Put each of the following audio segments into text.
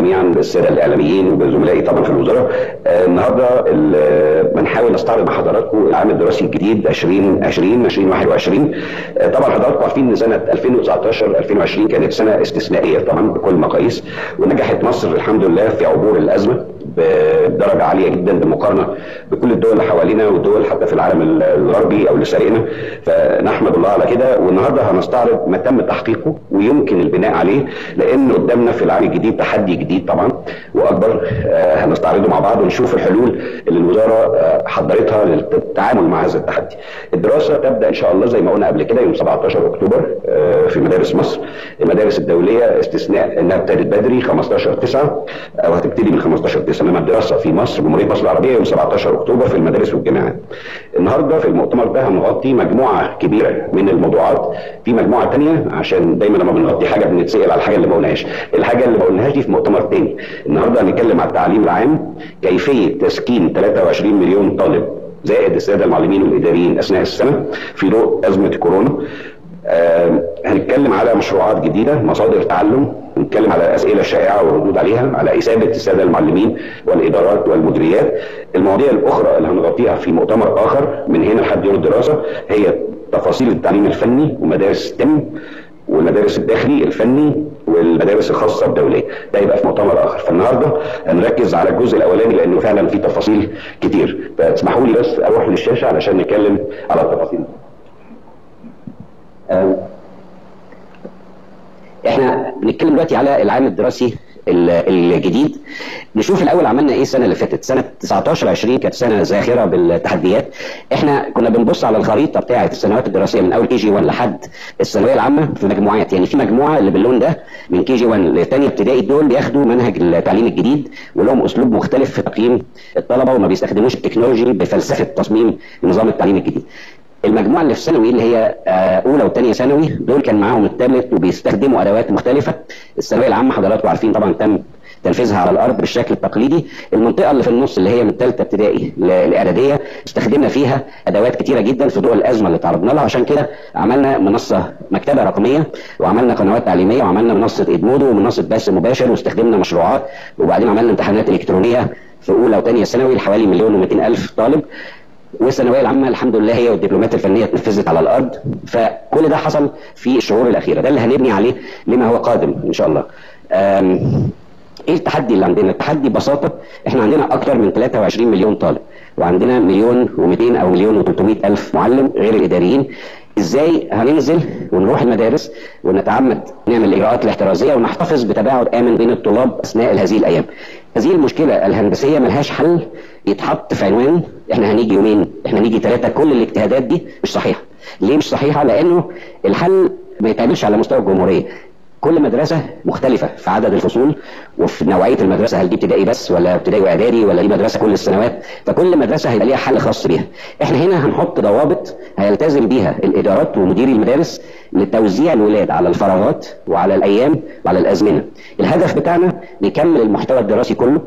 جميعا بالساده الاعلاميين وبزملائي طبعا في الوزاره آه، النهارده ال- بنحاول نستعرض مع حضراتكم العام الدراسي الجديد 2020 2021 آه، طبعا حضراتكم عارفين ان سنه 2019 2020 كانت سنه استثنائيه طبعا بكل المقاييس ونجحت مصر الحمد لله في عبور الازمه بدرجه عاليه جدا بالمقارنه بكل الدول اللي حوالينا والدول حتى في العالم ال- الغربي او اللي سابقنا فنحمد الله على كده والنهارده هنستعرض ما تم تحقيقه ويمكن البناء عليه لان قدامنا في العام الجديد تحدي جديد طبعا واكبر آه، هنستعرضه مع بعض ونشوف الحلول اللي الوزاره آه، حضرتها للتعامل مع هذا التحدي. الدراسه تبدا ان شاء الله زي ما قلنا قبل كده يوم 17 اكتوبر آه، في مدارس مصر. المدارس الدوليه استثناء انها ابتدت بدري 15 9 او هتبتدي من 15 9 انما الدراسه في مصر جمهوريه مصر العربيه يوم 17 اكتوبر في المدارس والجامعات. النهارده في المؤتمر ده هنغطي مجموعه كبيره من الموضوعات في مجموعه تانية عشان دايما لما بنغطي حاجه بنتسال على الحاجه اللي ما قلناهاش الحاجه اللي ما قلناهاش دي في مؤتمر تاني النهارده هنتكلم على التعليم العام كيفيه تسكين 23 مليون طالب زائد الساده المعلمين والاداريين اثناء السنه في ضوء ازمه كورونا آه هنتكلم على مشروعات جديده مصادر تعلم نتكلم على اسئله شائعه والردود عليها على اثابه الساده المعلمين والادارات والمديريات المواضيع الاخرى اللي هنغطيها في مؤتمر اخر من هنا لحد يوم الدراسه هي تفاصيل التعليم الفني ومدارس ستيم والمدارس الداخلي الفني والمدارس الخاصه الدوليه ده يبقى في مؤتمر اخر فالنهارده هنركز على الجزء الاولاني لانه فعلا في تفاصيل كتير فاسمحوا لي بس اروح للشاشه علشان نتكلم على التفاصيل آه، احنا بنتكلم دلوقتي على العام الدراسي ال- الجديد نشوف الاول عملنا ايه السنه اللي فاتت سنه 19 20 كانت سنه زاخره بالتحديات احنا كنا بنبص على الخريطه بتاعه السنوات الدراسيه من اول كي جي 1 لحد الثانويه العامه في مجموعات يعني في مجموعه اللي باللون ده من كي جي 1 لثانيه ابتدائي دول بياخدوا منهج التعليم الجديد ولهم اسلوب مختلف في تقييم الطلبه وما بيستخدموش التكنولوجي بفلسفه تصميم نظام التعليم الجديد المجموعه اللي في ثانوي اللي هي آه، اولى وثانيه ثانوي دول كان معاهم التابلت وبيستخدموا ادوات مختلفه الثانويه العامه حضراتكم عارفين طبعا تم تنفيذها على الارض بالشكل التقليدي المنطقه اللي في النص اللي هي من ثالثه ابتدائي للاعداديه استخدمنا فيها ادوات كتيره جدا في ضوء الازمه اللي تعرضنا لها عشان كده عملنا منصه مكتبه رقميه وعملنا قنوات تعليميه وعملنا منصه ادمودو ومنصه بث مباشر واستخدمنا مشروعات وبعدين عملنا امتحانات الكترونيه في اولى وثانيه ثانوي لحوالي مليون و200 الف طالب والثانويه العامه الحمد لله هي والدبلومات الفنيه اتنفذت على الارض فكل ده حصل في الشهور الاخيره ده اللي هنبني عليه لما هو قادم ان شاء الله أم، ايه التحدي اللي عندنا التحدي ببساطه احنا عندنا اكتر من 23 مليون طالب وعندنا مليون و200 او مليون و300 الف معلم غير الاداريين ازاي هننزل ونروح المدارس ونتعمد نعمل الاجراءات الاحترازيه ونحتفظ بتباعد امن بين الطلاب اثناء هذه الايام هذه المشكله الهندسيه ملهاش حل يتحط في عنوان احنا هنيجي يومين احنا هنيجي ثلاثه كل الاجتهادات دي مش صحيحه ليه مش صحيحه لانه الحل ما يتعملش على مستوى الجمهوريه كل مدرسة مختلفة في عدد الفصول وفي نوعية المدرسة هل دي ابتدائي بس ولا ابتدائي واعدادي ولا دي مدرسة كل السنوات فكل مدرسة هيبقى ليها حل خاص بيها احنا هنا هنحط ضوابط هيلتزم بيها الادارات ومديري المدارس لتوزيع الولاد على الفراغات وعلى الايام وعلى الازمنة الهدف بتاعنا نكمل المحتوى الدراسي كله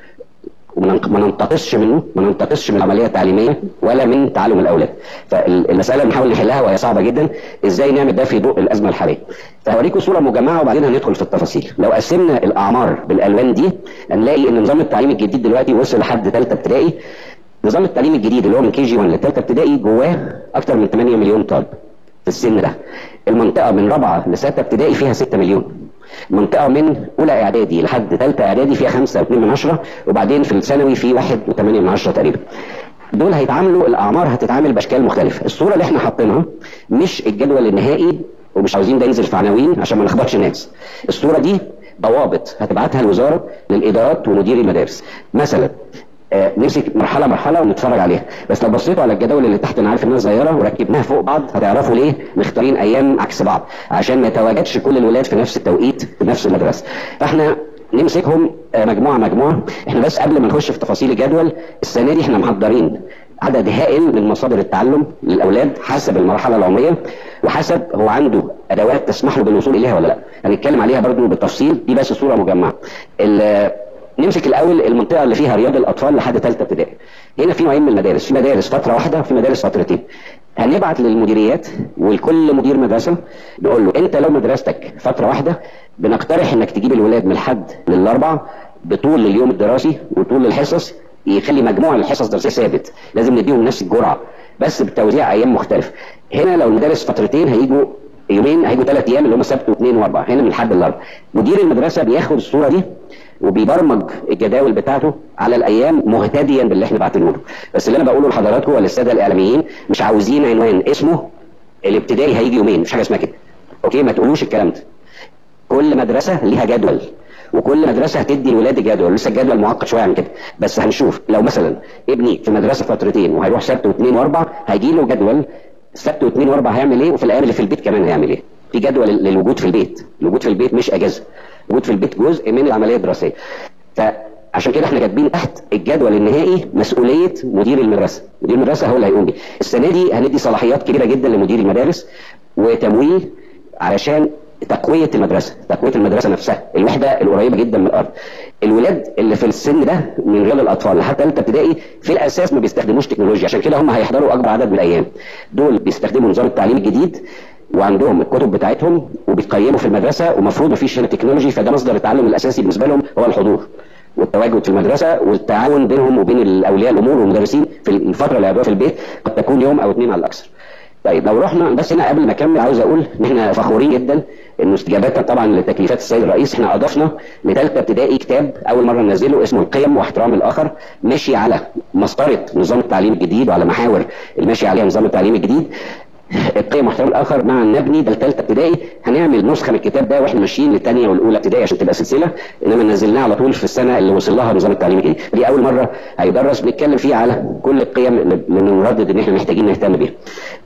وما ننق- ما ننتقصش منه ما ننتقصش من العمليه التعليميه ولا من تعلم الاولاد فالمساله بنحاول نحلها وهي صعبه جدا ازاي نعمل ده في ضوء الازمه الحاليه فهوريكم صوره مجمعه وبعدين هندخل في التفاصيل لو قسمنا الاعمار بالالوان دي هنلاقي ان نظام التعليم الجديد دلوقتي وصل لحد ثالثه ابتدائي نظام التعليم الجديد اللي هو من كي جي 1 لثالثه ابتدائي جواه اكثر من 8 مليون طالب في السن ده المنطقه من رابعه لسته ابتدائي فيها 6 مليون منطقة من أولى إعدادي لحد ثالثة إعدادي فيها خمسة واتنين من عشرة وبعدين في الثانوي في واحد وثمانية من عشرة تقريبا دول هيتعاملوا الأعمار هتتعامل بأشكال مختلفة الصورة اللي احنا حاطينها مش الجدول النهائي ومش عاوزين ده ينزل في عناوين عشان ما نخبطش الناس الصورة دي ضوابط هتبعتها الوزارة للإدارات ومديري المدارس مثلا آه، نمسك مرحله مرحله ونتفرج عليها بس لو بصيتوا على الجداول اللي تحت انا عارف انها صغيره وركبناها فوق بعض هتعرفوا ليه مختارين ايام عكس بعض عشان ما يتواجدش كل الولاد في نفس التوقيت في نفس المدرسه فاحنا نمسكهم آه، مجموعه مجموعه احنا بس قبل ما نخش في تفاصيل الجدول السنه دي احنا محضرين عدد هائل من مصادر التعلم للاولاد حسب المرحله العمريه وحسب هو عنده ادوات تسمح له بالوصول اليها ولا لا هنتكلم عليها برضو بالتفصيل دي بس صوره مجمعه ال- نمسك الاول المنطقه اللي فيها رياض الاطفال لحد ثالثه ابتدائي هنا في نوعين من المدارس في مدارس فتره واحده وفي مدارس فترتين هنبعت للمديريات ولكل مدير مدرسه نقول له انت لو مدرستك فتره واحده بنقترح انك تجيب الولاد من الحد للاربع بطول اليوم الدراسي وطول الحصص يخلي مجموع الحصص الدراسيه ثابت لازم نديهم نفس الجرعه بس بتوزيع ايام مختلف هنا لو المدارس فترتين هيجوا يومين هيجوا ثلاث ايام اللي هم سبت واثنين واربع هنا من الحد الاربع مدير المدرسه بياخد الصوره دي وبيبرمج الجداول بتاعته على الايام مهتديا باللي احنا بعتينه له بس اللي انا بقوله لحضراتكم وللساده الاعلاميين مش عاوزين عنوان اسمه الابتدائي هيجي يومين مش حاجه اسمها كده اوكي ما تقولوش الكلام ده كل مدرسه ليها جدول وكل مدرسه هتدي الولاد جدول لسه الجدول معقد شويه عن كده بس هنشوف لو مثلا ابني في مدرسه فترتين وهيروح سبت واثنين واربع هيجي له جدول سبت واثنين واربع هيعمل ايه وفي الايام اللي في البيت كمان هيعمل ايه في جدول للوجود في البيت الوجود في البيت مش اجازه الوجود في البيت جزء من العمليه الدراسيه فعشان كده احنا كاتبين تحت الجدول النهائي مسؤوليه مدير المدرسه مدير المدرسه هو اللي هيقوم بيه السنه دي هندي صلاحيات كبيره جدا لمدير المدارس وتمويل علشان تقوية المدرسة تقوية المدرسة نفسها الوحدة القريبة جدا من الأرض الولاد اللي في السن ده من رياض الأطفال لحد ثالثة ابتدائي في الأساس ما بيستخدموش تكنولوجيا عشان كده هم هيحضروا أكبر عدد من الأيام دول بيستخدموا نظام التعليم الجديد وعندهم الكتب بتاعتهم وبيتقيموا في المدرسة ومفروض ما فيش هنا تكنولوجي فده مصدر التعلم الأساسي بالنسبة لهم هو الحضور والتواجد في المدرسة والتعاون بينهم وبين أولياء الأمور والمدرسين في الفترة اللي هيقعدوها في البيت قد تكون يوم أو اثنين على الأكثر طيب لو رحنا بس هنا قبل ما اكمل عاوز اقول ان احنا فخورين جدا انه استجابه طبعا لتكليفات السيد الرئيس احنا اضفنا لثالثه ابتدائي كتاب اول مره ننزله اسمه القيم واحترام الاخر ماشي على مسطره نظام التعليم الجديد وعلى محاور الماشي عليها نظام التعليم الجديد القيم واحترام الاخر مع النبني ده لثالثه ابتدائي هنعمل نسخه من الكتاب ده واحنا ماشيين للثانيه والاولى ابتدائي عشان تبقى سلسله انما نزلناه على طول في السنه اللي وصل لها نظام التعليم الجديد دي اول مره هيدرس بنتكلم فيه على كل القيم اللي نردد ان احنا محتاجين نهتم بيها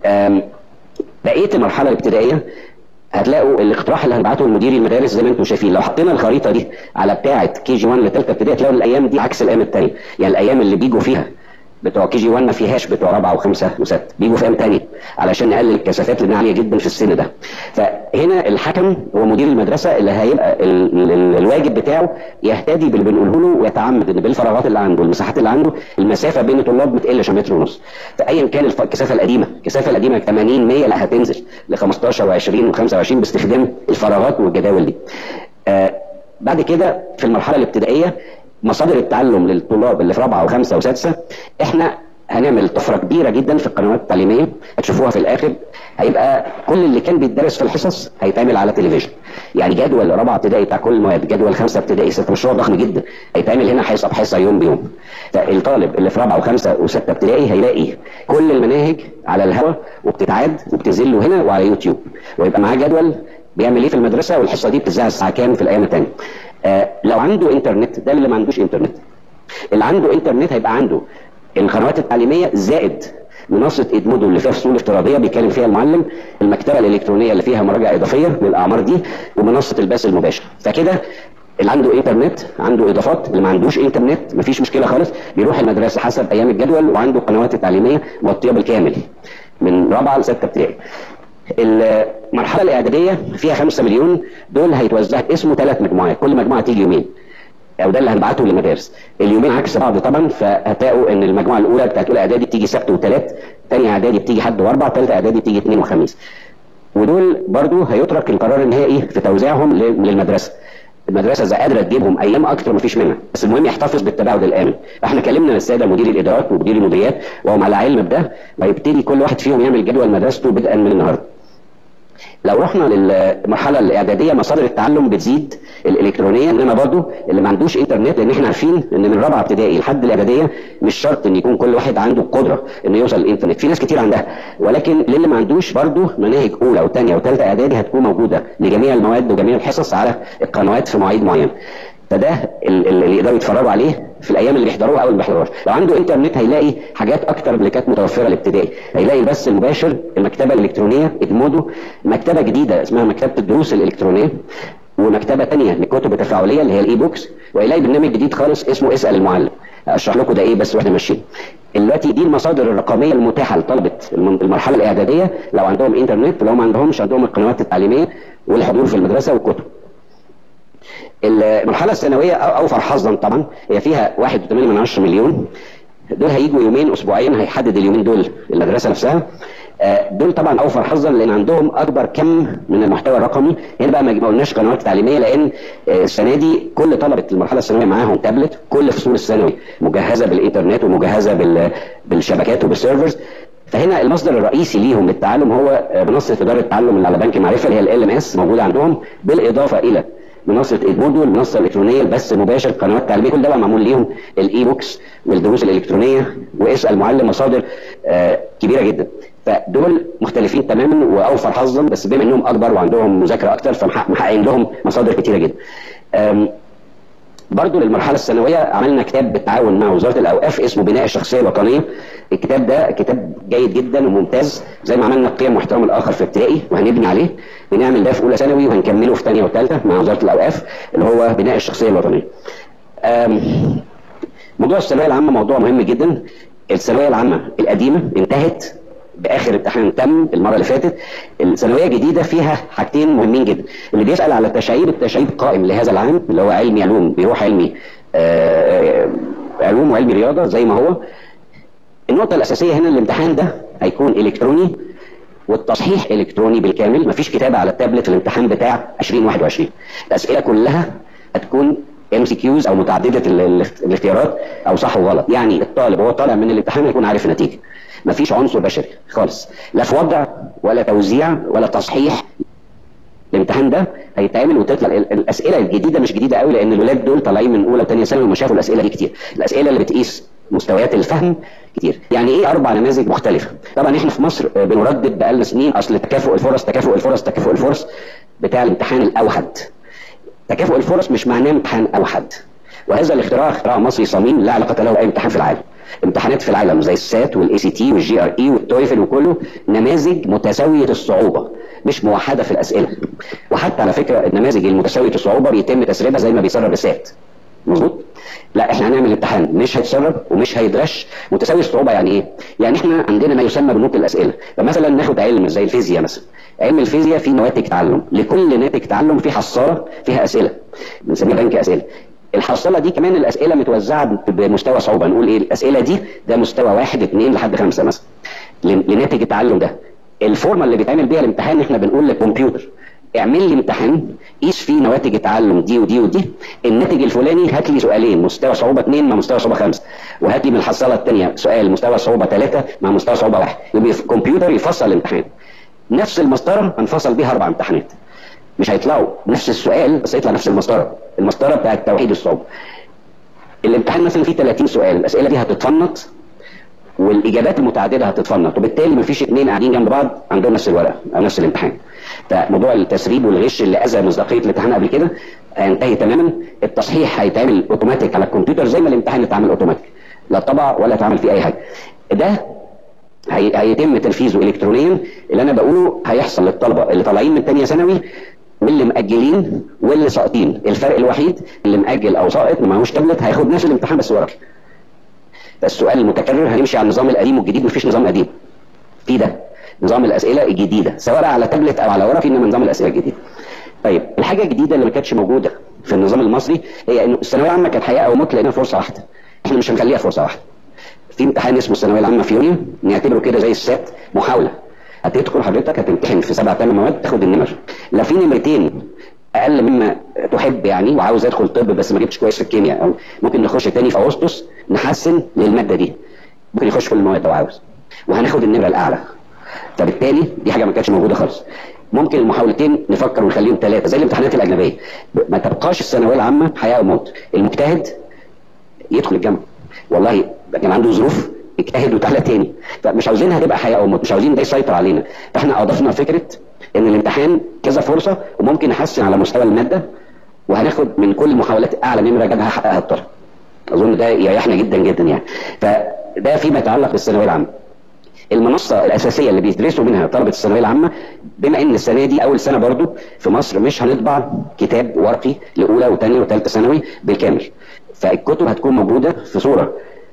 بقيه المرحله الابتدائيه هتلاقوا الاقتراح اللي هنبعته لمدير المدارس زي ما انتم شايفين لو حطينا الخريطه دي على بتاعه كي جي 1 لثالثه ابتدائي تلاقوا الايام دي عكس الايام الثانيه يعني الايام اللي بيجوا فيها بتوع كي جي 1 ما فيهاش بتوع رابعه وخمسه وسته بيجوا في ايام ثانيه علشان نقلل الكثافات لانها عاليه جدا في السن ده فهنا الحكم هو مدير المدرسه اللي هيبقى ال ال ال الواجب بتاعه يهتدي باللي بنقوله له ويتعمد ان بالفراغات اللي عنده والمساحات اللي عنده المسافه بين الطلاب ما تقلش متر ونص فايا كان الكثافه القديمه الكثافه القديمه 80 100 لا هتنزل ل 15 و20 و25 باستخدام الفراغات والجداول دي آه بعد كده في المرحله الابتدائيه مصادر التعلم للطلاب اللي في رابعه وخمسه وسادسه احنا هنعمل طفره كبيره جدا في القنوات التعليميه هتشوفوها في الاخر هيبقى كل اللي كان بيتدرس في الحصص هيتعمل على تلفزيون يعني جدول رابعه ابتدائي بتاع كل المواد جدول خمسه ابتدائي سته مشروع ضخم جدا هيتعمل هنا حصه بحصه يوم بيوم فالطالب اللي في رابعه وخمسه وسته ابتدائي هيلاقي كل المناهج على الهواء وبتتعاد وبتنزل له هنا وعلى يوتيوب ويبقى معاه جدول بيعمل ايه في المدرسه والحصه دي بتذاع الساعه كام في الايام الثانيه آه لو عنده انترنت ده اللي ما عندوش انترنت اللي عنده انترنت هيبقى عنده القنوات التعليميه زائد منصه ادمودو اللي فيها فصول افتراضيه بيتكلم فيها المعلم المكتبه الالكترونيه اللي فيها مراجع اضافيه للاعمار دي ومنصه البث المباشر فكده اللي عنده انترنت عنده اضافات اللي ما عندوش انترنت مفيش مشكله خالص بيروح المدرسه حسب ايام الجدول وعنده القنوات التعليميه مغطيه بالكامل من رابعه لسته ابتدائي المرحله الاعداديه فيها 5 مليون دول هيتوزعوا اسمه ثلاث مجموعات كل مجموعه تيجي يومين او ده اللي هنبعته للمدارس اليومين عكس بعض طبعا فهتلاقوا ان المجموعه الاولى بتاعت اولى اعدادي بتيجي سبت وثلاث ثانيه اعدادي بتيجي حد واربع ثالثه اعدادي بتيجي اثنين وخميس ودول برضو هيترك القرار النهائي في توزيعهم للمدرسه المدرسه اذا قادره تجيبهم ايام اكتر مفيش منها بس المهم يحتفظ بالتباعد الامن فاحنا كلمنا الساده مدير الادارات ومدير المديريات وهم على علم بده وهيبتدي كل واحد فيهم يعمل جدول مدرسته بدءا من النهارده لو رحنا للمرحله الاعداديه مصادر التعلم بتزيد الالكترونيه انما برضو اللي ما عندوش انترنت لان احنا عارفين ان من رابعه ابتدائي لحد الاعداديه مش شرط ان يكون كل واحد عنده القدره انه يوصل الانترنت في ناس كتير عندها ولكن للي ما عندوش برضو مناهج اولى وثانيه وثالثه اعدادي هتكون موجوده لجميع المواد وجميع الحصص على القنوات في مواعيد معينه فده اللي يقدروا يتفرجوا عليه في الايام اللي بيحضروها او اللي ما بيحضروهاش لو عنده انترنت هيلاقي حاجات اكتر من اللي كانت متوفره الابتدائي هيلاقي البث المباشر المكتبه الالكترونيه ادمودو مكتبه جديده اسمها مكتبه الدروس الالكترونيه ومكتبه ثانيه للكتب التفاعليه اللي هي الاي بوكس وهيلاقي برنامج جديد خالص اسمه اسال المعلم اشرح لكم ده ايه بس واحنا ماشيين دلوقتي دي المصادر الرقميه المتاحه لطلبه المرحله الاعداديه لو عندهم انترنت ولو ما عندهمش عندهم القنوات التعليميه والحضور في المدرسه والكتب المرحله الثانويه اوفر حظا طبعا هي فيها 1.8 من 10 مليون دول هيجوا يومين اسبوعين هيحدد اليومين دول المدرسه نفسها دول طبعا اوفر حظا لان عندهم اكبر كم من المحتوى الرقمي هنا بقى ما قلناش قنوات تعليميه لان السنه دي كل طلبه المرحله الثانويه معاهم تابلت كل فصول الثانوي مجهزه بالانترنت ومجهزه بال... بالشبكات وبالسيرفرز فهنا المصدر الرئيسي ليهم للتعلم هو منصه اداره التعلم اللي على بنك المعرفه اللي هي ال ام اس موجوده عندهم بالاضافه الى منصه ادمودو المنصه الالكترونيه البث المباشر قنوات تعليميه كل ده معمول ليهم الاي بوكس والدروس الالكترونيه واسال معلم مصادر آه كبيره جدا فدول مختلفين تماما واوفر حظا بس بما انهم اكبر وعندهم مذاكره اكتر فمحققين لهم مصادر كتيره جدا برضو للمرحلة الثانوية عملنا كتاب بالتعاون مع وزارة الأوقاف اسمه بناء الشخصية الوطنية الكتاب ده كتاب جيد جدا وممتاز زي ما عملنا قيم واحترام الآخر في ابتدائي وهنبني عليه بنعمل ده في أولى ثانوي وهنكمله في ثانية وثالثة مع وزارة الأوقاف اللي هو بناء الشخصية الوطنية موضوع الثانوية العامة موضوع مهم جدا الثانوية العامة القديمة انتهت باخر امتحان تم المره اللي فاتت الثانويه الجديده فيها حاجتين مهمين جدا اللي بيسال على التشعيب التشعيب قائم لهذا العام اللي هو علمي علوم بيروح علمي آه علوم وعلمي رياضه زي ما هو النقطه الاساسيه هنا الامتحان ده هيكون الكتروني والتصحيح الكتروني بالكامل مفيش كتابه على التابلت في الامتحان بتاع 2021 الاسئله كلها هتكون ام سي كيوز او متعدده الاختيارات او صح وغلط يعني الطالب وهو طالع من الامتحان هيكون عارف النتيجه مفيش عنصر بشري خالص لا في وضع ولا توزيع ولا تصحيح الامتحان ده هيتعمل وتطلع الاسئله الجديده مش جديده قوي لان الولاد دول طالعين من اولى وثانيه ثانوي وما شافوا الاسئله دي كتير الاسئله اللي بتقيس مستويات الفهم كتير يعني ايه اربع نماذج مختلفه طبعا احنا في مصر بنردد بقالنا سنين اصل تكافؤ الفرص تكافؤ الفرص تكافؤ الفرص بتاع الامتحان الاوحد تكافؤ الفرص مش معناه امتحان اوحد وهذا الاختراع اختراع مصري صميم لا علاقه له باي امتحان في العالم امتحانات في العالم زي السات والاي سي تي والجي ار اي والتويفل وكله نماذج متساويه الصعوبه مش موحده في الاسئله وحتى على فكره النماذج المتساويه الصعوبه بيتم تسريبها زي ما بيسرب السات مظبوط لا احنا هنعمل امتحان مش هيتسرب ومش هيدرش متساوي الصعوبه يعني ايه يعني احنا عندنا ما يسمى بنوك الاسئله فمثلا ناخد علم زي الفيزياء مثلا علم الفيزياء فيه نواتج تعلم لكل ناتج تعلم في حصاله فيها اسئله بنسميها بنك اسئله الحصاله دي كمان الاسئله متوزعه بمستوى صعوبه نقول ايه الاسئله دي ده مستوى واحد اثنين لحد خمسه مثلا لناتج التعلم ده الفورمه اللي بيتعمل بيها الامتحان احنا بنقول للكمبيوتر اعمل لي امتحان قيس فيه نواتج التعلم دي ودي ودي الناتج الفلاني هات لي سؤالين مستوى صعوبه اثنين مع مستوى صعوبه خمسه وهات لي من الحصاله الثانيه سؤال مستوى صعوبه ثلاثه مع مستوى صعوبه واحد يبقى الكمبيوتر يفصل الامتحان نفس المسطره هنفصل بيها اربع امتحانات مش هيطلعوا نفس السؤال بس هيطلع نفس المسطره المسطره بتاعت توحيد الصعوبه الامتحان مثلا فيه 30 سؤال الاسئله دي هتتفنط والاجابات المتعدده هتتفنط وبالتالي مفيش اثنين قاعدين جنب بعض عندهم نفس الورقه او نفس الامتحان فموضوع التسريب والغش اللي اذى مصداقيه الامتحان قبل كده هينتهي تماما التصحيح هيتعمل اوتوماتيك على الكمبيوتر زي ما الامتحان اتعمل اوتوماتيك لا طبع ولا اتعمل فيه اي حاجه ده هي... هيتم تنفيذه الكترونيا اللي انا بقوله هيحصل للطلبه اللي طالعين من ثانيه ثانوي واللي مأجلين واللي ساقطين الفرق الوحيد اللي مأجل او ساقط ما معهوش تابلت هياخد نفس الامتحان بس ورقي السؤال المتكرر هنمشي على النظام القديم والجديد مفيش نظام قديم في ده نظام الاسئله الجديده سواء على تابلت او على ورقي انما نظام الاسئله الجديد طيب الحاجه الجديده اللي ما كانتش موجوده في النظام المصري هي انه الثانويه العامه كانت حياه او موت لقينا فرصه واحده احنا مش هنخليها فرصه واحده في امتحان اسمه الثانويه العامه في يونيو نعتبره كده زي السات محاوله هتدخل حضرتك هتمتحن في سبع ثمان مواد تاخد النمر لا في نمرتين اقل مما تحب يعني وعاوز ادخل طب بس ما جبتش كويس في الكيمياء او ممكن نخش تاني في اغسطس نحسن للماده دي ممكن يخش كل المواد لو عاوز وهناخد النمره الاعلى فبالتالي دي حاجه ما كانتش موجوده خالص ممكن المحاولتين نفكر ونخليهم ثلاثه زي الامتحانات الاجنبيه ما تبقاش الثانويه العامه حياه او موت المجتهد يدخل الجامعه والله كان عنده ظروف اجتهد وتعالى تاني فمش عاوزينها تبقى حياه او موت مش عاوزين ده يسيطر علينا فاحنا اضفنا فكره ان الامتحان كذا فرصه وممكن نحسن على مستوى الماده وهناخد من كل المحاولات اعلى نمره جابها حققها الطالب اظن ده يريحنا جدا جدا يعني فده فيما يتعلق بالثانويه العامه المنصه الاساسيه اللي بيدرسوا منها طلبه الثانويه العامه بما ان السنه دي اول سنه برضو في مصر مش هنطبع كتاب ورقي لاولى وثانيه وثالثه ثانوي بالكامل فالكتب هتكون موجوده في صوره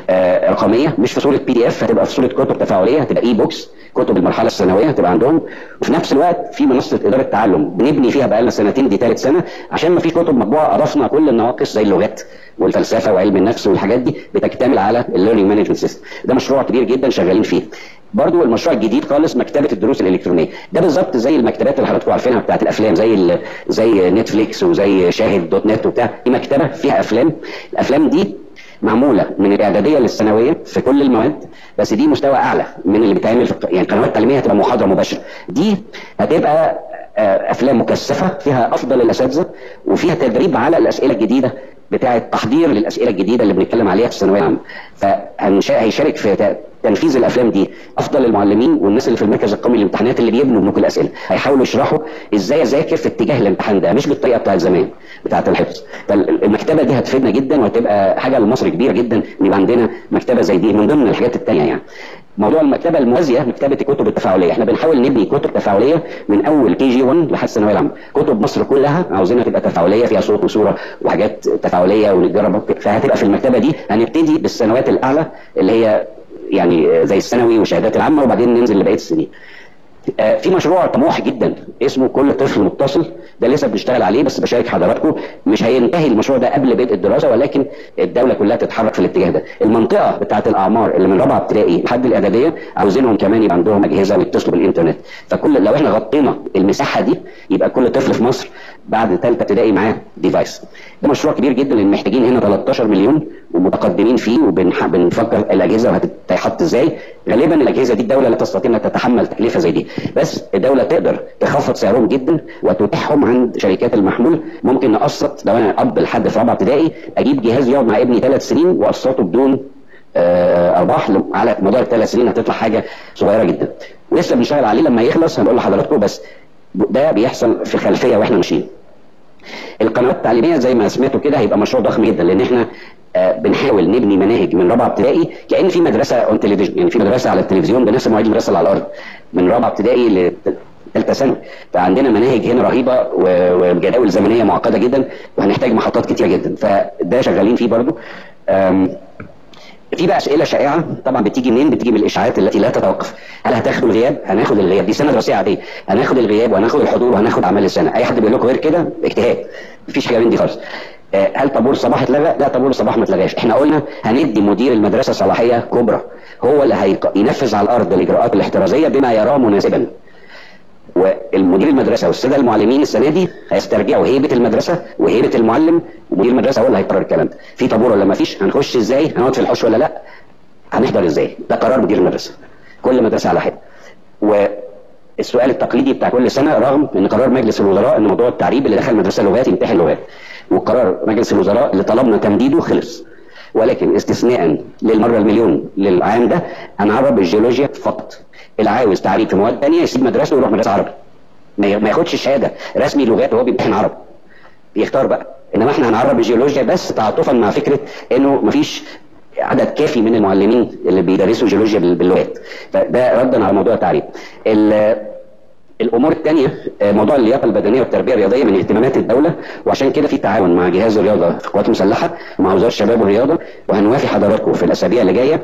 آه رقميه مش في صوره بي دي اف هتبقى في صوره كتب تفاعليه هتبقى اي بوكس كتب المرحله الثانويه هتبقى عندهم وفي نفس الوقت في منصه اداره تعلم بنبني فيها بقى لنا سنتين دي ثالث سنه عشان ما فيش كتب مطبوعه اضفنا كل النواقص زي اللغات والفلسفه وعلم النفس والحاجات دي بتكتمل على الليرنينج مانجمنت سيستم ده مشروع كبير جدا شغالين فيه برضو المشروع الجديد خالص مكتبه الدروس الالكترونيه ده بالظبط زي المكتبات اللي حضراتكم عارفينها بتاعت الافلام زي زي نتفليكس وزي شاهد دوت نت وبتاع دي مكتبه فيها افلام الافلام دي معموله من الاعداديه للثانويه في كل المواد بس دي مستوى اعلى من اللي بيتعمل في يعني القنوات التعليميه هتبقى محاضره مباشره دي هتبقى افلام مكثفه فيها افضل الاساتذه وفيها تدريب على الاسئله الجديده بتاعه تحضير للاسئله الجديده اللي بنتكلم عليها في الثانويه العامه فهيشارك في تنفيذ الافلام دي افضل المعلمين والناس اللي في المركز القومي للامتحانات اللي بيبنوا بنوك الاسئله هيحاولوا يشرحوا ازاي اذاكر في اتجاه الامتحان ده مش بالطريقه بتاعت زمان بتاعت الحفظ فالمكتبه دي هتفيدنا جدا وهتبقى حاجه لمصر كبيره جدا ان يبقى عندنا مكتبه زي دي من ضمن الحاجات الثانيه يعني موضوع المكتبه الموازيه مكتبه الكتب التفاعليه احنا بنحاول نبني كتب تفاعليه من اول كي جي 1 لحد الثانويه العامه كتب مصر كلها عاوزينها تبقى تفاعليه فيها صوت وصوره وحاجات تفاعليه ونجرب فهتبقى في المكتبه دي هنبتدي بالسنوات الاعلى اللي هي يعني زي الثانوي والشهادات العامه وبعدين ننزل لبقيه السنين آه في مشروع طموح جدا اسمه كل طفل متصل ده لسه بنشتغل عليه بس بشارك حضراتكم مش هينتهي المشروع ده قبل بدء الدراسه ولكن الدوله كلها تتحرك في الاتجاه ده المنطقه بتاعه الاعمار اللي من رابعه ابتدائي لحد الاعداديه عاوزينهم كمان يبقى عندهم اجهزه ويتصلوا بالانترنت فكل لو احنا غطينا المساحه دي يبقى كل طفل في مصر بعد ثالثه ابتدائي معاه ديفايس ده مشروع كبير جدا لان محتاجين هنا 13 مليون ومتقدمين فيه وبنفكر الاجهزه هتتحط ازاي غالبا الاجهزه دي الدوله لا تستطيع انها تتحمل تكلفه زي دي بس الدوله تقدر تخفض سعرهم جدا وتتيحهم عند شركات المحمول ممكن نقسط لو انا اب لحد في رابعه ابتدائي اجيب جهاز يقعد مع ابني ثلاث سنين واقسطه بدون آه ارباح على مدار الثلاث سنين هتطلع حاجه صغيره جدا ولسه بنشتغل عليه لما يخلص هنقول لحضراتكم بس ده بيحصل في خلفيه واحنا ماشيين القنوات التعليميه زي ما سمعتوا كده هيبقى مشروع ضخم جدا لان احنا آه بنحاول نبني مناهج من رابعه ابتدائي كان في مدرسه اون تلفزيون يعني في مدرسه على التلفزيون بنفس مواعيد المدرسه اللي على الارض من رابعه ابتدائي ثالثه ثانوي فعندنا مناهج هنا رهيبه وجداول زمنيه معقده جدا وهنحتاج محطات كتير جدا فده شغالين فيه برضو في بقى اسئله شائعه طبعا بتيجي منين بتيجي من الاشاعات التي لا تتوقف هل هتاخدوا الغياب هناخد الغياب دي سنه دراسيه عاديه هناخد الغياب وهناخد الحضور وهناخد اعمال السنه اي حد بيقول لكم غير كده اجتهاد مفيش حاجه من دي خالص هل طابور الصباح اتلغى؟ لا طابور الصباح ما اتلغاش، احنا قلنا هندي مدير المدرسه صلاحيه كبرى هو اللي هينفذ على الارض الاجراءات الاحترازيه بما يراه مناسبا. والمدير المدرسه والساده المعلمين السنه دي هيسترجعوا هيبه المدرسه وهيبه المعلم ومدير المدرسه هو اللي هيقرر الكلام ده في طابور ولا ما فيش هنخش ازاي هنقعد في الحوش ولا لا هنحضر ازاي ده قرار مدير المدرسه كل مدرسه على حده والسؤال التقليدي بتاع كل سنه رغم ان قرار مجلس الوزراء ان موضوع التعريب اللي دخل مدرسه لغات يمتحن لغات وقرار مجلس الوزراء اللي طلبنا تمديده خلص ولكن استثناء للمره المليون للعام ده هنعرب الجيولوجيا فقط اللي عاوز تعريب في مواد ثانيه يسيب مدرسته ويروح مدرسه عربي ما ياخدش الشهاده رسمي لغات وهو بيمتحن عربي بيختار بقى انما احنا هنعرب الجيولوجيا بس تعاطفا مع فكره انه مفيش عدد كافي من المعلمين اللي بيدرسوا جيولوجيا باللغات فده ردا على موضوع التعريب الامور الثانيه موضوع اللياقه البدنيه والتربيه الرياضيه من اهتمامات الدوله وعشان كده في تعاون مع جهاز الرياضه في القوات المسلحه ومع وزاره الشباب والرياضه وهنوافي حضراتكم في الاسابيع اللي جايه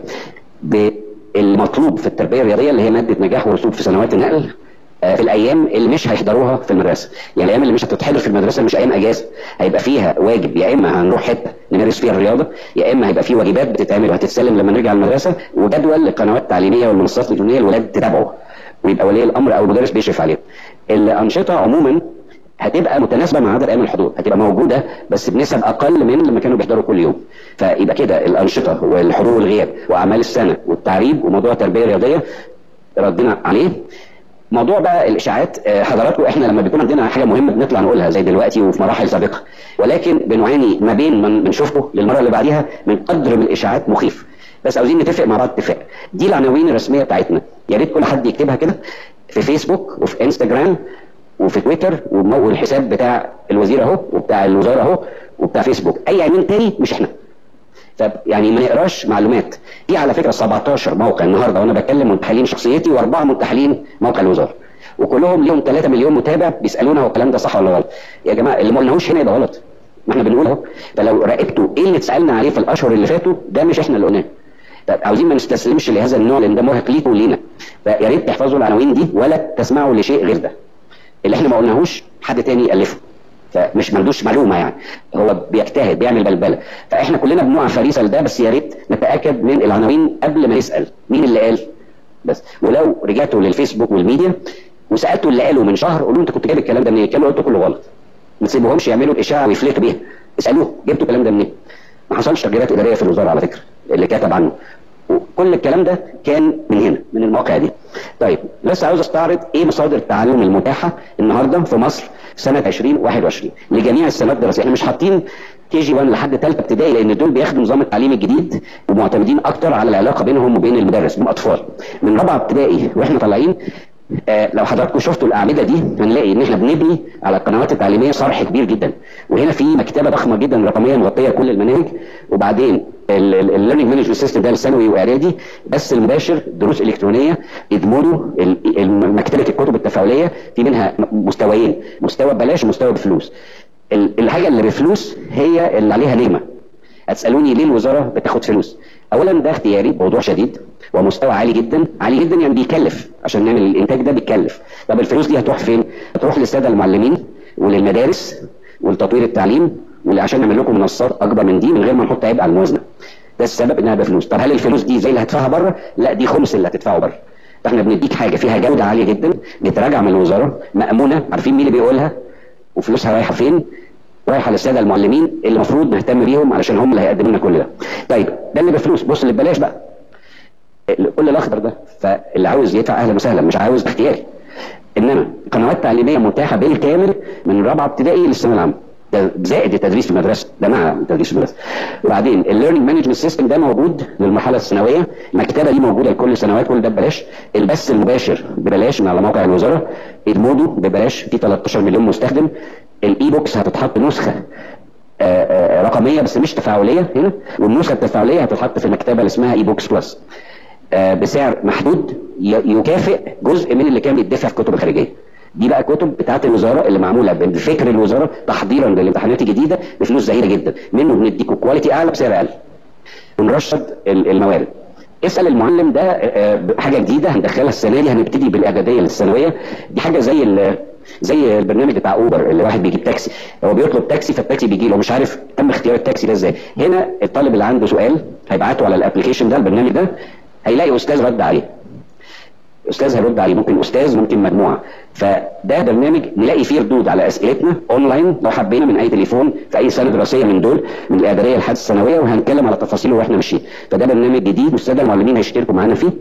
بالمطلوب في التربيه الرياضيه اللي هي ماده نجاح ورسوب في سنوات النقل في الايام اللي مش هيحضروها في المدرسه يعني الايام اللي مش هتتحضر في المدرسه مش ايام اجازه هيبقى فيها واجب يا اما هنروح حته نمارس فيها الرياضه يا اما هيبقى في واجبات بتتعمل وهتتسلم لما نرجع المدرسه وجدول للقنوات التعليميه والمنصات الالكترونيه الولاد تتابعه ويبقى ولي الامر او المدرس بيشرف عليهم الانشطه عموما هتبقى متناسبه مع عدد ايام الحضور هتبقى موجوده بس بنسب اقل من لما كانوا بيحضروا كل يوم فيبقى كده الانشطه والحضور والغياب واعمال السنه والتعريب وموضوع التربيه الرياضيه ردينا عليه موضوع بقى الاشاعات حضراتكم احنا لما بيكون عندنا حاجه مهمه بنطلع نقولها زي دلوقتي وفي مراحل سابقه ولكن بنعاني ما بين من بنشوفه للمره اللي بعديها من قدر من الاشاعات مخيف بس عاوزين نتفق مع بعض اتفاق دي العناوين الرسميه بتاعتنا يا ريت كل حد يكتبها كده في فيسبوك وفي انستجرام وفي تويتر والحساب بتاع الوزير اهو وبتاع الوزاره اهو وبتاع فيسبوك اي عنوان تاني مش احنا طب يعني ما نقراش معلومات في على فكره 17 موقع النهارده وانا بتكلم منتحلين شخصيتي واربعه منتحلين موقع الوزاره وكلهم ليهم 3 مليون متابع بيسالونا هو الكلام ده صح ولا غلط يا جماعه اللي ما قلناهوش هنا يبقى غلط ما احنا بنقول اهو فلو راقبتوا ايه اللي اتسالنا عليه في الاشهر اللي فاتوا ده مش احنا اللي قلناه طب عاوزين ما نستسلمش لهذا النوع لان ده مرهق ليكم ولينا فيا ريت تحفظوا العناوين دي ولا تسمعوا لشيء غير ده اللي احنا ما قلناهوش حد تاني يالفه فمش ملوش معلومه يعني هو بيجتهد بيعمل بلبله فاحنا كلنا بنقع فريسه لده بس يا ريت نتاكد من العناوين قبل ما نسال مين اللي قال بس ولو رجعتوا للفيسبوك والميديا وسالتوا اللي قالوا من شهر قولوا انت كنت جايب الكلام ده منين؟ كانوا قلتوا كله غلط ما تسيبوهمش يعملوا الاشاعه ويفلتوا بيها اسالوه جبتوا الكلام ده منين؟ ما حصلش تغييرات اداريه في الوزاره على فكره اللي كتب عنه وكل الكلام ده كان من هنا من المواقع دي طيب بس عاوز استعرض ايه مصادر التعلم المتاحه النهارده في مصر سنه 2021 لجميع السنوات الدراسيه احنا مش حاطين كي جي 1 لحد ثالثه ابتدائي لان دول بياخدوا نظام التعليم الجديد ومعتمدين اكتر على العلاقه بينهم وبين المدرس هم اطفال من رابعه ابتدائي واحنا طالعين آه لو حضراتكم شفتوا الاعمده دي هنلاقي ان احنا بنبني على القنوات التعليميه صرح كبير جدا وهنا في مكتبه ضخمه جدا رقميه مغطيه كل المناهج وبعدين الليرنينج مانجمنت سيستم ده الثانوي واعدادي بس المباشر دروس الكترونيه ادمودو مكتبه الكتب التفاعليه في منها مستويين مستوى ببلاش ومستوى بفلوس الحاجه اللي بفلوس هي اللي عليها نجمه هتسالوني ليه الوزاره بتاخد فلوس اولا ده اختياري موضوع شديد ومستوى عالي جدا عالي جدا يعني بيكلف عشان نعمل الانتاج ده بيكلف طب الفلوس دي هتروح فين هتروح للساده المعلمين وللمدارس ولتطوير التعليم وعشان نعمل لكم منصات اكبر من دي من غير ما نحط عبء على الموازنه ده السبب انها بفلوس طب هل الفلوس دي زي اللي هتدفعها بره لا دي خمس اللي هتدفعه بره فاحنا بنديك حاجه فيها جوده عاليه جدا بتراجع من الوزاره مامونه عارفين مين اللي بيقولها وفلوسها رايحه فين رايحه للساده المعلمين اللي المفروض نهتم بيهم علشان هم اللي هيقدموا لنا كل ده. طيب ده اللي بفلوس بص اللي ببلاش بقى. كل الاخضر ده فاللي عاوز يدفع اهلا وسهلا مش عاوز اختياري. انما قنوات تعليميه متاحه بالكامل من رابعه ابتدائي للثانويه العامه. ده زائد التدريس في المدرسه ده مع التدريس في المدرسه وبعدين الليرنينج مانجمنت سيستم ده موجود للمرحله الثانويه المكتبه دي موجوده لكل السنوات كل ده ببلاش البث المباشر ببلاش من على موقع الوزاره ادمودو ببلاش في 13 مليون مستخدم الاي بوكس هتتحط نسخه آآ آآ رقميه بس مش تفاعليه هنا والنسخه التفاعليه هتتحط في المكتبه اللي اسمها اي بوكس بلس بسعر محدود يكافئ جزء من اللي كان بيدفع في الكتب الخارجيه دي بقى كتب بتاعت الوزاره اللي معموله بفكر الوزاره تحضيرا للامتحانات الجديده بفلوس زهيده جدا منه بنديكوا كواليتي اعلى بسعر اقل ونرشد الموارد اسال المعلم ده حاجه جديده هندخلها السنه دي هنبتدي بالاعداديه للثانويه دي حاجه زي زي البرنامج بتاع اوبر اللي واحد بيجيب تاكسي هو بيطلب تاكسي فالتاكسي بيجي له مش عارف تم اختيار التاكسي ده ازاي هنا الطالب اللي عنده سؤال هيبعته على الابلكيشن ده البرنامج ده هيلاقي استاذ رد عليه استاذ هيرد عليه ممكن استاذ ممكن مجموعه فده برنامج نلاقي فيه ردود على اسئلتنا اونلاين لو حبينا من اي تليفون في اي سنه دراسيه من دول من الاعداديه لحد الثانويه وهنتكلم على تفاصيله واحنا ماشيين فده برنامج جديد والساده المعلمين هيشتركوا معانا فيه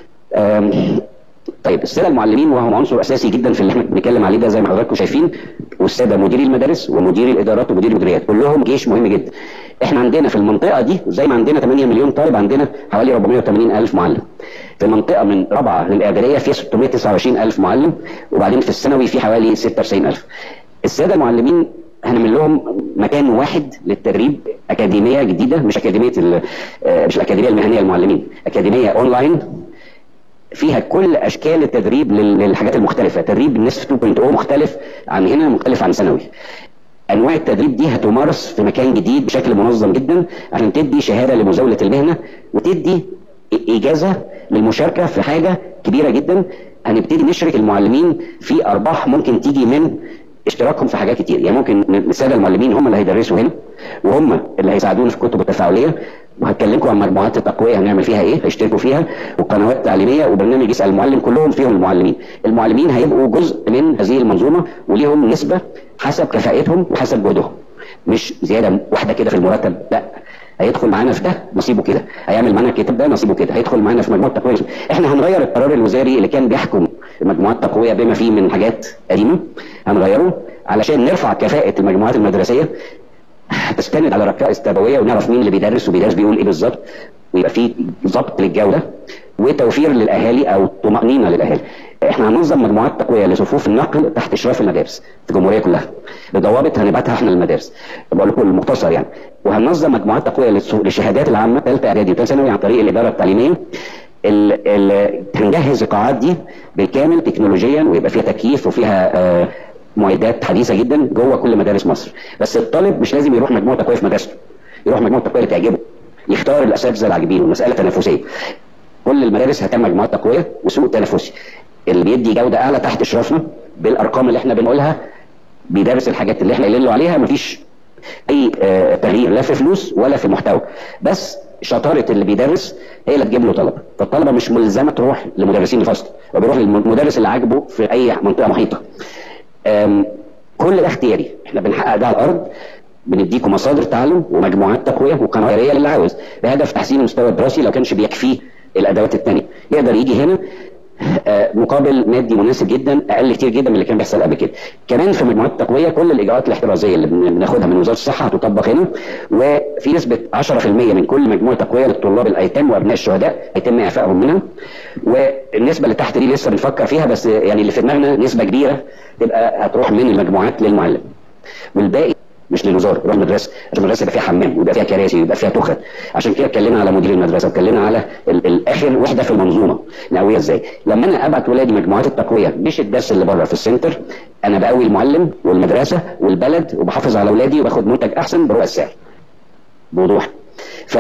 طيب الساده المعلمين وهم عنصر اساسي جدا في اللي احنا بنتكلم عليه ده زي ما حضراتكم شايفين والساده مديري المدارس ومديري الادارات ومدير المديريات كلهم جيش مهم جدا احنا عندنا في المنطقه دي زي ما عندنا 8 مليون طالب عندنا حوالي 480 الف معلم في منطقه من رابعه للاعداديه فيها 629 الف معلم وبعدين في الثانوي في حوالي 96 الف الساده المعلمين هنعمل لهم مكان واحد للتدريب اكاديميه جديده مش اكاديميه مش الاكاديميه المهنيه للمعلمين اكاديميه اونلاين فيها كل اشكال التدريب للحاجات المختلفه تدريب النصف 2.0 مختلف عن هنا مختلف عن ثانوي انواع التدريب دي هتمارس في مكان جديد بشكل منظم جدا عشان تدي شهاده لمزاوله المهنه وتدي اجازه للمشاركه في حاجه كبيره جدا هنبتدي نشرك المعلمين في ارباح ممكن تيجي من اشتراكهم في حاجات كتير يعني ممكن الساده المعلمين هم اللي هيدرسوا هنا وهم اللي هيساعدونا في الكتب التفاعليه وهتكلمكم عن مجموعات التقويه هنعمل فيها ايه هيشتركوا فيها وقنوات تعليميه وبرنامج يسال المعلم كلهم فيهم المعلمين المعلمين هيبقوا جزء من هذه المنظومه وليهم نسبه حسب كفاءتهم وحسب جهدهم مش زياده واحده كده في المرتب لا هيدخل معانا في ده نصيبه كده هيعمل معانا الكتاب ده نصيبه كده هيدخل معانا في مجموعه تقويه احنا هنغير القرار الوزاري اللي كان بيحكم المجموعات التقويه بما فيه من حاجات قديمه هنغيره علشان نرفع كفاءه المجموعات المدرسيه تستند على ركائز تربويه ونعرف مين اللي بيدرس وبيدرس بيقول ايه بالظبط ويبقى في ضبط للجوده وتوفير للاهالي او طمانينه للاهالي. احنا هننظم مجموعات تقويه لصفوف النقل تحت اشراف المدارس في الجمهوريه كلها. بضوابط هنبعتها احنا للمدارس. بقول لكم المختصر يعني. وهننظم مجموعات تقويه للشهادات العامه ثالثه اعدادي وثالثه ثانوي عن طريق الاداره التعليميه. ال ال هنجهز القاعات دي بالكامل تكنولوجيا ويبقى فيها تكييف وفيها آه معدات حديثه جدا جوه كل مدارس مصر بس الطالب مش لازم يروح مجموعه تقويه في مدرسته يروح مجموعه تقويه اللي تعجبه يختار الاساتذه اللي عاجبينه مساله تنافسيه كل المدارس هتعمل مجموعات تقويه وسوق تنافسي اللي بيدي جوده اعلى تحت اشرافنا بالارقام اللي احنا بنقولها بيدرس الحاجات اللي احنا قايلين له عليها مفيش اي آه، تغيير لا في فلوس ولا في محتوى بس شطاره اللي بيدرس هي اللي تجيب له طلبه فالطلبه مش ملزمه تروح لمدرسين الفصل وبيروح للمدرس اللي عاجبه في اي منطقه محيطه آم، كل ده اختياري احنا بنحقق ده على الارض بنديكم مصادر تعلم ومجموعات تقويه وقنوات خيريه للي عاوز بهدف تحسين المستوى الدراسي لو كانش بيكفيه الادوات الثانيه يقدر يجي هنا آه، مقابل مادي مناسب جدا اقل كتير جدا من اللي كان بيحصل قبل كده كمان في مجموعات التقويه كل الاجراءات الاحترازيه اللي بن- بناخدها من وزاره الصحه هتطبق هنا وفي نسبه 10% من كل مجموعه تقويه للطلاب الايتام وابناء الشهداء يتم اعفائهم منها والنسبه اللي تحت دي لسه بنفكر فيها بس يعني اللي في دماغنا نسبه كبيره تبقى هتروح من المجموعات للمعلم والباقي مش للوزاره يروح المدرسه عشان المدرسه يبقى فيها حمام ويبقى فيها كراسي ويبقى فيها تخت عشان كده اتكلمنا على مدير المدرسه واتكلمنا على ال- الاخر وحده في المنظومه نقويها ازاي لما انا ابعت ولادي مجموعات التقويه مش الدرس اللي بره في السنتر انا بقوي المعلم والمدرسه والبلد وبحافظ على اولادي وباخد منتج احسن بربع السعر بوضوح ف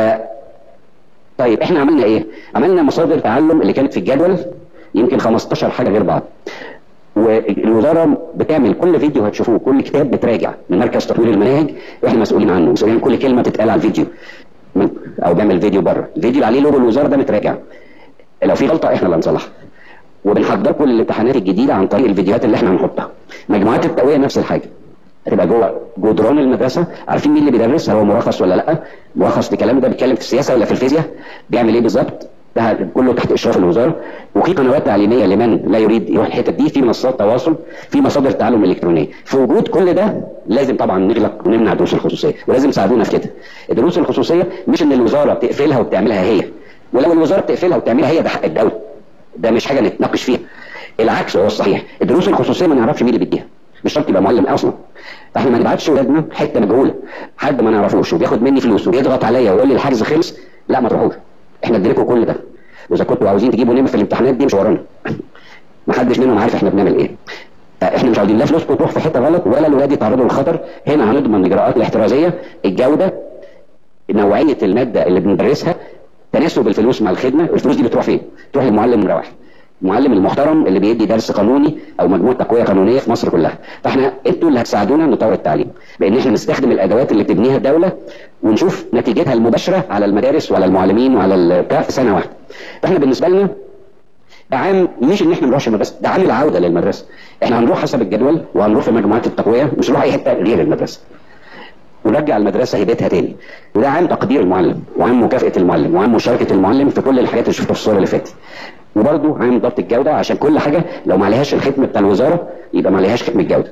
طيب احنا عملنا ايه عملنا مصادر تعلم اللي كانت في الجدول يمكن 15 حاجه غير بعض والوزاره بتعمل كل فيديو هتشوفوه كل كتاب بتراجع من مركز تطوير المناهج واحنا مسؤولين عنه مسؤولين عن كل كلمه بتتقال على الفيديو من- او بيعمل فيديو بره الفيديو اللي عليه لوجو الوزاره ده متراجع لو في غلطه احنا اللي هنصلحها وبنحضر كل الامتحانات الجديده عن طريق الفيديوهات اللي احنا هنحطها مجموعات التقويه نفس الحاجه هتبقى جوه جدران المدرسه عارفين مين اللي بيدرس هل هو مرخص ولا لا مرخص الكلام ده بيتكلم في السياسه ولا في الفيزياء بيعمل ايه بالظبط ده كله تحت اشراف الوزاره وفي قنوات تعليميه لمن لا يريد يروح الحته دي في منصات تواصل في مصادر تعلم الكترونيه في وجود كل ده لازم طبعا نغلق ونمنع الدروس الخصوصيه ولازم تساعدونا في كده الدروس الخصوصيه مش ان الوزاره بتقفلها وبتعملها هي ولو الوزاره بتقفلها وبتعملها هي ده حق الدوله ده مش حاجه نتناقش فيها العكس هو الصحيح الدروس الخصوصيه ما نعرفش مين اللي بيديها مش شرط يبقى معلم اصلا فاحنا ما نبعتش ولادنا حته مجهوله حد ما نعرفوش وبياخد مني فلوس وبيضغط عليا ويقول لي الحجز خلص لا ما تروحوش احنا اديلكم كل ده واذا كنتوا عاوزين تجيبوا نمر في الامتحانات دي مش ورانا ما حدش منهم عارف احنا بنعمل ايه احنا مش عاوزين لا فلوسكم تروح في حته غلط ولا الولاد يتعرضوا للخطر هنا هنضمن الاجراءات الاحترازيه الجوده نوعيه الماده اللي بندرسها تناسب الفلوس مع الخدمه الفلوس دي بتروح فين؟ تروح للمعلم نمره واحد المعلم المحترم اللي بيدي درس قانوني او مجموعه تقويه قانونيه في مصر كلها فاحنا انتوا اللي هتساعدونا نطور التعليم بان احنا نستخدم الادوات اللي بتبنيها الدوله ونشوف نتيجتها المباشره على المدارس وعلى المعلمين وعلى البتاع في سنه واحده فاحنا بالنسبه لنا ده عام مش ان احنا ما نروحش المدرسه ده عام العوده للمدرسه احنا هنروح حسب الجدول وهنروح في مجموعات التقويه مش هنروح اي حته غير المدرسه ونرجع المدرسه هيبتها تاني وده عام تقدير المعلم وعام مكافاه المعلم وعام مشاركه المعلم في كل الحاجات اللي شفتها في الصوره اللي فاتت وبرده عام ضبط الجوده عشان كل حاجه لو ما عليهاش الختم بتاع الوزاره يبقى ما عليهاش ختم الجوده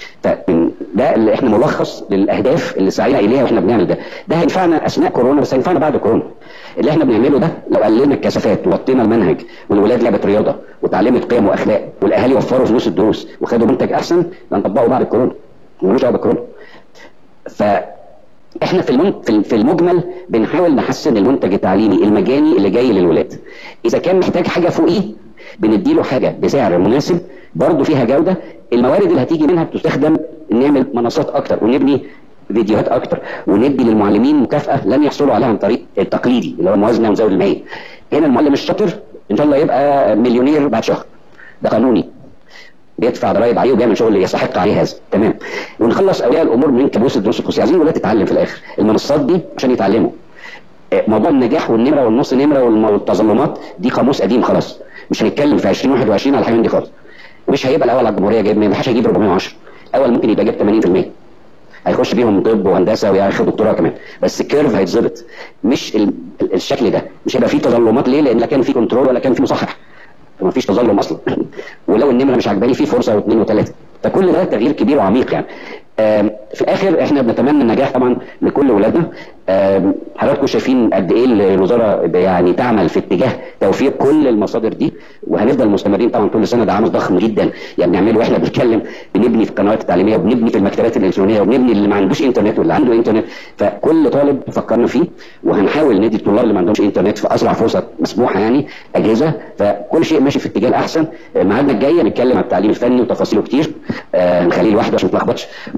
فده اللي احنا ملخص للاهداف اللي سعينا اليها واحنا بنعمل ده ده هينفعنا اثناء كورونا بس هينفعنا بعد كورونا اللي احنا بنعمله ده لو قللنا الكثافات وغطينا المنهج والولاد لعبت رياضه وتعلمت قيم واخلاق والاهالي وفروا فلوس الدروس وخدوا منتج احسن ده نطبقه بعد الكورونا ملوش دعوه بالكورونا ف احنا في المن... في في المجمل بنحاول نحسن المنتج التعليمي المجاني اللي جاي للولاد اذا كان محتاج حاجه فوقيه بنديله حاجه بسعر مناسب برضه فيها جوده الموارد اللي هتيجي منها بتستخدم نعمل منصات اكتر ونبني فيديوهات اكتر وندي للمعلمين مكافاه لن يحصلوا عليها عن طريق التقليدي اللي هو الموازنه ومزود المائيه هنا المعلم الشاطر ان شاء الله يبقى مليونير بعد شهر ده قانوني بيدفع ضرائب عليه وبيعمل شغل يستحق عليه هذا تمام ونخلص اولياء الامور من كابوس الدروس الخصوصيه عايزين الولاد تتعلم في الاخر المنصات دي عشان يتعلموا آه، موضوع النجاح والنمره والنص نمره والم- والتظلمات دي قاموس قديم خلاص مش هنتكلم في 2021 على الحاجات دي خالص ومش هيبقى الاول على الجمهوريه جايب 100 محدش هيجيب 410 الاول ممكن يبقى جايب 80% هيخش بيهم طب وهندسه وياخد دكتوراه كمان بس الكيرف هيتظبط مش ال- ال- الشكل ده مش هيبقى فيه تظلمات ليه لان لا كان في كنترول ولا كان في مصحح ما فيش تظلم اصلا ولو النمره مش عجباني في فرصه واثنين وثلاثه فكل ده تغيير كبير وعميق يعني آم، في الاخر احنا بنتمنى النجاح طبعا لكل اولادنا آم، حضراتكم شايفين قد ايه الوزاره يعني تعمل في اتجاه توفير كل المصادر دي وهنفضل مستمرين طبعا كل سنه ده عمل ضخم جدا يعني بنعمله واحنا بنتكلم بنبني في القنوات التعليميه وبنبني في المكتبات الالكترونيه وبنبني اللي ما عندوش انترنت واللي عنده انترنت فكل طالب فكرنا فيه وهنحاول ندي الطلاب اللي ما عندهمش انترنت في اسرع فرصه مسموحه يعني اجهزه فكل شيء ماشي في اتجاه الاحسن آه، ميعادنا الجاي هنتكلم عن التعليم الفني وتفاصيله كتير آه، هنخليه لوحده عشان ما تلخبطش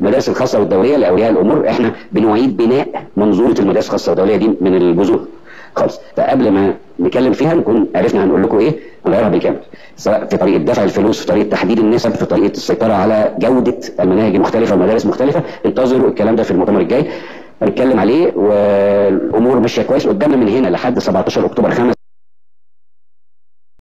المدارس الخاصه والدوليه لاولياء الامور احنا بنعيد بناء منظومه المدارس الخاصه والدوليه دي من الجذور خالص فقبل ما نتكلم فيها نكون عرفنا هنقول لكم ايه هنغيرها بالكامل سواء في طريقه دفع الفلوس في طريقه تحديد النسب في طريقه السيطره على جوده المناهج المختلفه ومدارس مختلفه انتظروا الكلام ده في المؤتمر الجاي هنتكلم عليه والامور ماشيه كويس قدامنا من هنا لحد 17 اكتوبر خمس